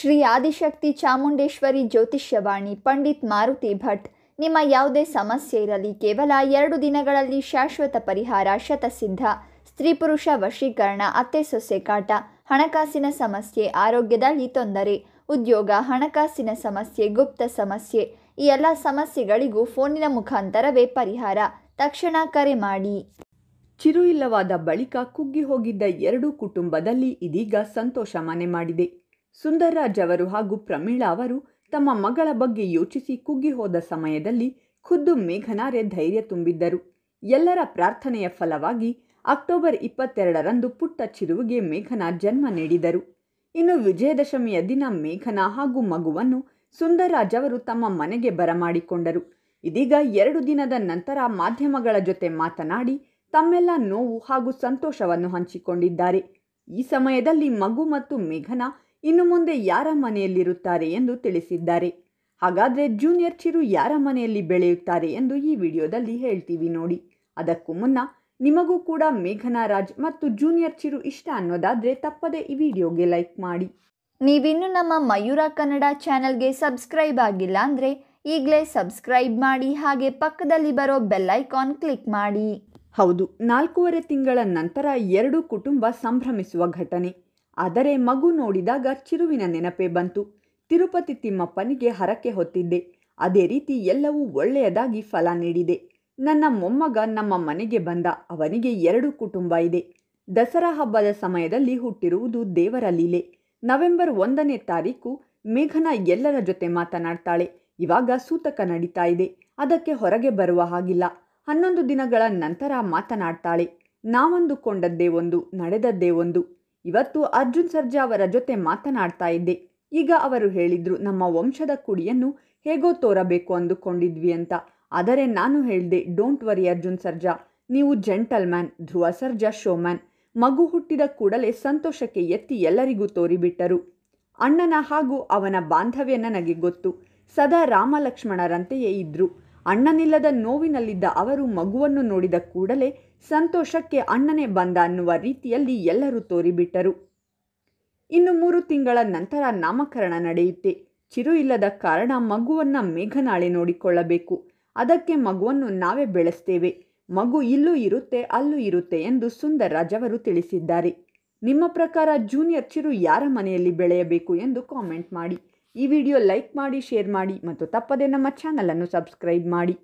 ಶ್ರೀ ಆದಿಶಕ್ತಿ ಚಾಮುಂಡೇಶ್ವರಿ ಜ್ಯೋತಿಷ್ಯವಾಣಿ ಪಂಡಿತ್ ಮಾರುತಿ ಭಟ್ ನಿಮ್ಮ ಯಾವುದೇ ಸಮಸ್ಯೆ ಇರಲಿ ಕೇವಲ ಎರಡು ದಿನಗಳಲ್ಲಿ ಶಾಶ್ವತ ಪರಿಹಾರ ಶತಸಿದ್ಧ ಸ್ತ್ರೀ ಪುರುಷ ವಶೀಕರಣ ಅತ್ತೆ ಸೊಸೆ ಕಾಟ ಹಣಕಾಸಿನ ಸಮಸ್ಯೆ ಆರೋಗ್ಯದಲ್ಲಿ ತೊಂದರೆ ಉದ್ಯೋಗ ಹಣಕಾಸಿನ ಸಮಸ್ಯೆ ಗುಪ್ತ ಸಮಸ್ಯೆ ಈ ಎಲ್ಲ ಸಮಸ್ಯೆಗಳಿಗೂ ಫೋನಿನ ಮುಖಾಂತರವೇ ಪರಿಹಾರ ತಕ್ಷಣ ಕರೆ ಮಾಡಿ ಚಿರು ಇಲ್ಲವಾದ ಬಳಿಕ ಕುಗ್ಗಿ ಹೋಗಿದ್ದ ಎರಡೂ ಕುಟುಂಬದಲ್ಲಿ ಇದೀಗ ಸಂತೋಷ ಮನೆ ಮಾಡಿದೆ ಸುಂದರ್ರಾಜ್ ಅವರು ಹಾಗೂ ಪ್ರಮೀಳಾ ಅವರು ತಮ್ಮ ಮಗಳ ಬಗ್ಗೆ ಯೋಚಿಸಿ ಕುಗ್ಗಿ ಹೋದ ಸಮಯದಲ್ಲಿ ಖುದ್ದು ಮೇಘನಾರೆ ಧೈರ್ಯ ತುಂಬಿದ್ದರು ಎಲ್ಲರ ಪ್ರಾರ್ಥನೆಯ ಫಲವಾಗಿ ಅಕ್ಟೋಬರ್ ಇಪ್ಪತ್ತೆರಡರಂದು ಪುಟ್ಟ ಚಿರುವಿಗೆ ಮೇಘನಾ ಜನ್ಮ ನೀಡಿದರು ಇನ್ನು ವಿಜಯದಶಮಿಯ ದಿನ ಮೇಘನಾ ಹಾಗೂ ಮಗುವನ್ನು ಸುಂದರ್ರಾಜ್ ಅವರು ತಮ್ಮ ಮನೆಗೆ ಬರಮಾಡಿಕೊಂಡರು ಇದೀಗ ಎರಡು ದಿನದ ನಂತರ ಮಾಧ್ಯಮಗಳ ಜೊತೆ ಮಾತನಾಡಿ ತಮ್ಮೆಲ್ಲ ನೋವು ಹಾಗೂ ಸಂತೋಷವನ್ನು ಹಂಚಿಕೊಂಡಿದ್ದಾರೆ ಈ ಸಮಯದಲ್ಲಿ ಮಗು ಮತ್ತು ಮೇಘನಾ ಇನ್ನು ಮುಂದೆ ಯಾರ ಮನೆಯಲ್ಲಿರುತ್ತಾರೆ ಎಂದು ತಿಳಿಸಿದ್ದಾರೆ ಹಾಗಾದರೆ ಜೂನಿಯರ್ ಚಿರು ಯಾರ ಮನೆಯಲ್ಲಿ ಬೆಳೆಯುತ್ತಾರೆ ಎಂದು ಈ ವಿಡಿಯೋದಲ್ಲಿ ಹೇಳ್ತೀವಿ ನೋಡಿ ಅದಕ್ಕೂ ಮುನ್ನ ನಿಮಗೂ ಕೂಡ ಮೇಘನಾ ರಾಜ್ ಮತ್ತು ಜೂನಿಯರ್ ಚಿರು ಇಷ್ಟ ಅನ್ನೋದಾದರೆ ತಪ್ಪದೆ ಈ ವಿಡಿಯೋಗೆ ಲೈಕ್ ಮಾಡಿ ನೀವಿನ್ನು ನಮ್ಮ ಮಯೂರ ಕನ್ನಡ ಚಾನಲ್ಗೆ ಸಬ್ಸ್ಕ್ರೈಬ್ ಆಗಿಲ್ಲ ಅಂದರೆ ಈಗಲೇ ಸಬ್ಸ್ಕ್ರೈಬ್ ಮಾಡಿ ಹಾಗೆ ಪಕ್ಕದಲ್ಲಿ ಬರೋ ಬೆಲ್ಲೈಕಾನ್ ಕ್ಲಿಕ್ ಮಾಡಿ ಹೌದು ನಾಲ್ಕೂವರೆ ತಿಂಗಳ ನಂತರ ಎರಡೂ ಕುಟುಂಬ ಸಂಭ್ರಮಿಸುವ ಘಟನೆ ಆದರೆ ಮಗು ನೋಡಿದಾಗ ಚಿರುವಿನ ನೆನಪೇ ಬಂತು ತಿರುಪತಿ ತಿಮ್ಮಪ್ಪನಿಗೆ ಹರಕೆ ಹೊತ್ತಿದ್ದೆ ಅದೇ ರೀತಿ ಎಲ್ಲವೂ ಒಳ್ಳೆಯದಾಗಿ ಫಲ ನೀಡಿದೆ ನನ್ನ ಮೊಮ್ಮಗ ನಮ್ಮ ಮನೆಗೆ ಬಂದ ಅವನಿಗೆ ಎರಡು ಕುಟುಂಬ ಇದೆ ದಸರಾ ಹಬ್ಬದ ಸಮಯದಲ್ಲಿ ಹುಟ್ಟಿರುವುದು ದೇವರ ಲೀಲೆ ನವೆಂಬರ್ ಒಂದನೇ ತಾರೀಕು ಮೇಘನ ಎಲ್ಲರ ಜೊತೆ ಮಾತನಾಡ್ತಾಳೆ ಇವಾಗ ಸೂತಕ ನಡೀತಾ ಇದೆ ಅದಕ್ಕೆ ಹೊರಗೆ ಬರುವ ಹಾಗಿಲ್ಲ ಹನ್ನೊಂದು ದಿನಗಳ ನಂತರ ಮಾತನಾಡ್ತಾಳೆ ನಾವಂದುಕೊಂಡದ್ದೇ ಒಂದು ನಡೆದದ್ದೇ ಒಂದು ಇವತ್ತು ಅರ್ಜುನ್ ಸರ್ಜಾ ಅವರ ಜೊತೆ ಮಾತನಾಡ್ತಾ ಇದ್ದೆ ಈಗ ಅವರು ಹೇಳಿದ್ರು ನಮ್ಮ ವಂಶದ ಕುಡಿಯನ್ನು ಹೇಗೋ ತೋರಬೇಕು ಅಂದುಕೊಂಡಿದ್ವಿ ಅಂತ ಆದರೆ ನಾನು ಹೇಳಿದೆ ಡೋಂಟ್ ವರಿ ಅರ್ಜುನ್ ಸರ್ಜಾ ನೀವು gentleman Dhruva Sarja showman ಮಗು ಹುಟ್ಟಿದ ಕೂಡಲೇ ಸಂತೋಷಕ್ಕೆ ಎತ್ತಿ ಎಲ್ಲರಿಗೂ ತೋರಿಬಿಟ್ಟರು ಅಣ್ಣನ ಹಾಗೂ ಅವನ ಬಾಂಧವ್ಯ ನನಗೆ ಗೊತ್ತು ಸದಾ ರಾಮಲಕ್ಷ್ಮಣರಂತೆಯೇ ಇದ್ರು ಅಣ್ಣನಿಲ್ಲದ ನೋವಿನಲ್ಲಿದ್ದ ಅವರು ಮಗುವನ್ನು ನೋಡಿದ ಕೂಡಲೇ ಸಂತೋಷಕ್ಕೆ ಅಣ್ಣನೇ ಬಂದ ಅನ್ನುವ ರೀತಿಯಲ್ಲಿ ಎಲ್ಲರೂ ತೋರಿಬಿಟ್ಟರು ಇನ್ನು ಮೂರು ತಿಂಗಳ ನಂತರ ನಾಮಕರಣ ನಡೆಯುತ್ತೆ ಚಿರು ಇಲ್ಲದ ಕಾರಣ ಮಗುವನ್ನ ಮೇಘನಾಳೆ ನೋಡಿಕೊಳ್ಳಬೇಕು ಅದಕ್ಕೆ ಮಗುವನ್ನು ನಾವೇ ಬೆಳೆಸ್ತೇವೆ ಮಗು ಇಲ್ಲೂ ಇರುತ್ತೆ ಅಲ್ಲೂ ಇರುತ್ತೆ ಎಂದು ಸುಂದರ್ರಾಜ್ ಅವರು ತಿಳಿಸಿದ್ದಾರೆ ನಿಮ್ಮ ಪ್ರಕಾರ ಜೂನಿಯರ್ ಚಿರು ಯಾರ ಮನೆಯಲ್ಲಿ ಬೆಳೆಯಬೇಕು ಎಂದು ಕಾಮೆಂಟ್ ಮಾಡಿ ಈ ವಿಡಿಯೋ ಲೈಕ್ ಮಾಡಿ ಶೇರ್ ಮಾಡಿ ಮತ್ತು ತಪ್ಪದೆ ನಮ್ಮ ಚಾನಲನ್ನು ಸಬ್ಸ್ಕ್ರೈಬ್ ಮಾಡಿ